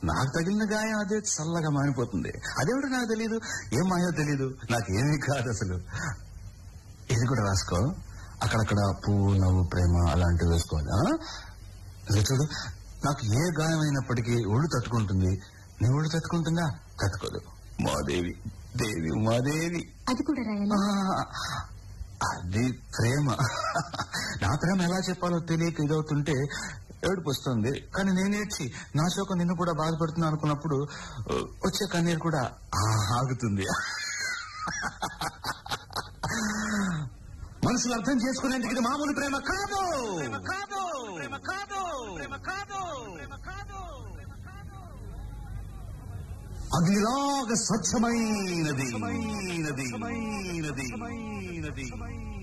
నాకు తగిలిన గాయం అదే చల్లగా మారిపోతుంది అదేమిటో నాకు తెలియదు ఏం మాయో తెలియదు నాకు ఏమీ కాదు అసలు ఇది కూడా రాసుకో అక్కడక్కడ పువ్వు నవ్వు ప్రేమ అలాంటివి వేసుకోవాలి ఆ? ఇదిగో చూడు నాకు ఏ గాయం అయినప్పటికీ ఒళ్ళు తట్టుకుంటుంది నీ ఒళ్ళు తట్టుకుంటుందా తట్టుకోదు మాదేవి దేవి మాదేవి అది కూడా రాయాలి ఆ, అది ప్రేమ నా ప్రేమ ఎలా చెప్పాలో తెలియక ఇదవుతుంటే ఏడుపు వస్తుంది కానీ నేనేడ్చి నా శోకం నిన్ను కూడా బాధపడుతున్నా అనుకున్నప్పుడు ఆ, వచ్చే కన్నీరు కూడా ఆ, ఆగుతుంది మనసులు అర్థం చేసుకునేందుకు ఇది మామూలు ప్రేమ కాదు కాదు కాదు కాదు అగ్నిలాగా స్వచ్ఛమైనది స్వచ్ఛమైనది